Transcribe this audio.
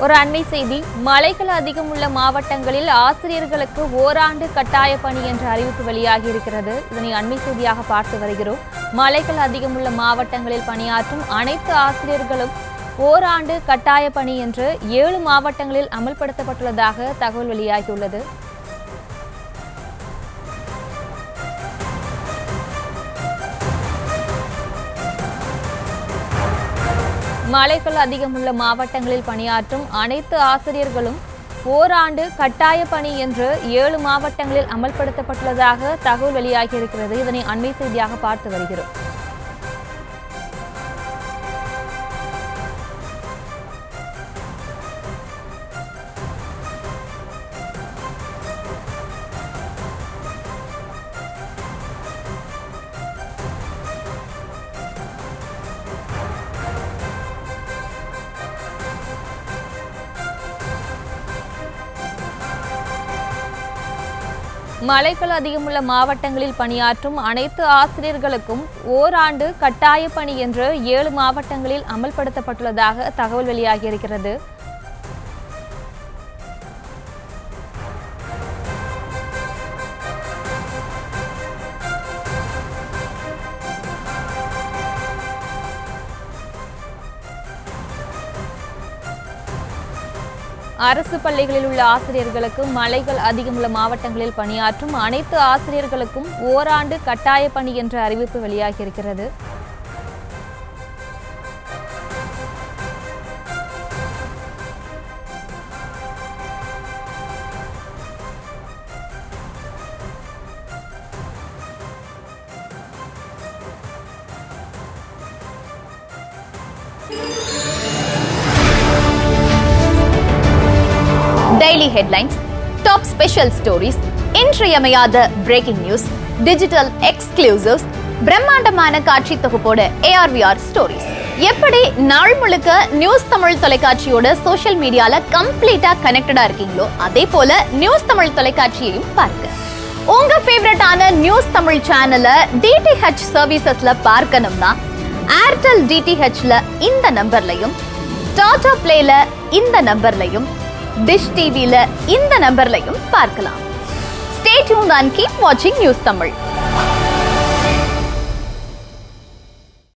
ஒரு அண்மை செய்தி மழைகள் அதிகம் உள்ள மாவட்டங்களில் ஆசிரியர்களுக்கு ஓராண்டு கட்டாய பணி என்ற அறிவிப்பு வெளியாகி இருக்கிறது இதனை அண்மை செய்தியாக பார்த்து வருகிறோம் மழைகள் அதிகம் உள்ள மாவட்டங்களில் பணியாற்றும் அனைத்து ஆசிரியர்களும் ஓராண்டு கட்டாய பணி என்று ஏழு மாவட்டங்களில் அமல்படுத்தப்பட்டுள்ளதாக தகவல் வெளியாகியுள்ளது மழைகள் அதிகம் உள்ள மாவட்டங்களில் பணியாற்றும் அனைத்து ஆசிரியர்களும் ஓராண்டு கட்டாய பணி என்று ஏழு மாவட்டங்களில் அமல்படுத்தப்பட்டுள்ளதாக தகவல் வெளியாகியிருக்கிறது இதனை அண்மை செய்தியாக பார்த்து வருகிறோம் மழைகள் அதிகமுள்ள மாவட்டங்களில் பணியாற்றும் அனைத்து ஆசிரியர்களுக்கும் ஓராண்டு கட்டாய பணி என்று ஏழு மாவட்டங்களில் அமல்படுத்தப்பட்டுள்ளதாக தகவல் வெளியாகியிருக்கிறது அரசு பள்ளிகளில் உள்ள ஆசிரியர்களுக்கு மழைகள் அதிகமுள்ள மாவட்டங்களில் பணியாற்றும் அனைத்து ஆசிரியர்களுக்கும் ஓராண்டு கட்டாய பணி என்ற அறிவிப்பு வெளியாகியிருக்கிறது daily headlines top special stories இன்றியமையாத பிரேக்கிங் நியூஸ் டிஜிட்டல் எக்ஸ்க்ளூசிவ்ஸ் பிரம்மாண்டமான காட்சி தொகுப்போட ஏஆர்விஆர் ஸ்டோரிஸ் எப்படி நாள் முழுக்க நியூஸ் தமிழ் தொலைக்காட்சியோட சோஷியல் மீடியால கம்ப்ளீட்டா கனெக்டடா இருக்கீங்களோ அதே போல நியூஸ் தமிழ் தொலைக்காட்சியையும் பாருங்க உங்க ஃபேவரட்டான நியூஸ் தமிழ் சேனலை டிடிஹெச் சர்வீசஸ்ல பார்க்கணும்னா ஏர்டெல் டிடிஹெச்ல இந்த நம்பர்லையும் டாடா பிளேல இந்த நம்பர்லையும் டிஷ் டிவில இந்த நம்பர்லையும் பார்க்கலாம் ஸ்டே டியூன் அண்ட் கீப் வாட்சிங் நியூஸ் தமிழ்